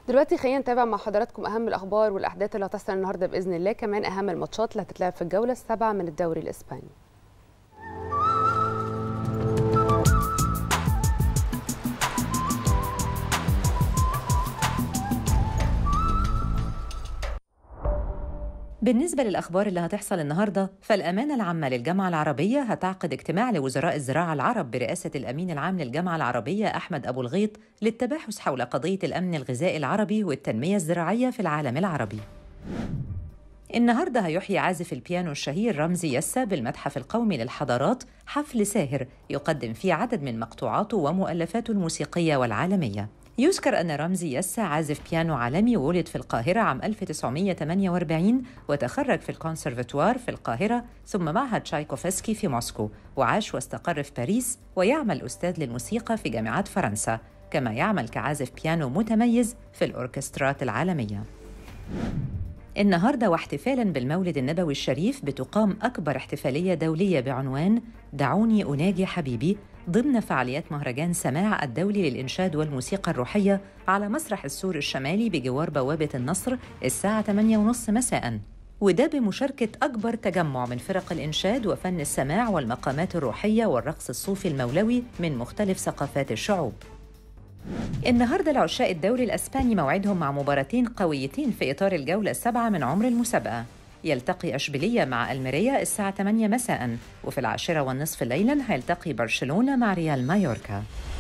دلوقتي خلينا نتابع مع حضراتكم اهم الاخبار والاحداث اللي هتحصل النهارده باذن الله كمان اهم الماتشات اللي هتتلعب في الجوله السابعه من الدوري الاسباني بالنسبة للأخبار اللي هتحصل النهاردة فالأمانة العامة للجامعة العربية هتعقد اجتماع لوزراء الزراعة العرب برئاسة الأمين العام للجامعة العربية أحمد أبو الغيط للتباحث حول قضية الأمن الغذائي العربي والتنمية الزراعية في العالم العربي النهارده هيحيي عازف البيانو الشهير رمزي يسا بالمتحف القومي للحضارات حفل ساهر يقدم فيه عدد من مقطوعاته ومؤلفاته الموسيقية والعالمية يذكر أن رمزي يسا عازف بيانو عالمي ولد في القاهرة عام 1948 وتخرج في الكونسرفتوار في القاهرة ثم معهد تشايكوفسكي في موسكو وعاش واستقر في باريس ويعمل أستاذ للموسيقى في جامعات فرنسا كما يعمل كعازف بيانو متميز في الأوركسترات العالمية النهارده واحتفالا بالمولد النبوي الشريف بتقام اكبر احتفاليه دوليه بعنوان دعوني اناجي حبيبي ضمن فعاليات مهرجان سماع الدولي للانشاد والموسيقى الروحيه على مسرح السور الشمالي بجوار بوابه النصر الساعه 8:30 مساء وده بمشاركة أكبر تجمع من فرق الإنشاد وفن السماع والمقامات الروحية والرقص الصوفي المولوي من مختلف ثقافات الشعوب النهارده العشاء الدوري الاسباني موعدهم مع مباراتين قويتين في اطار الجوله السابعه من عمر المسابقه يلتقي اشبيليه مع الميريا الساعه 8 مساء وفي العاشره والنصف ليلا هيلتقي برشلونه مع ريال مايوركا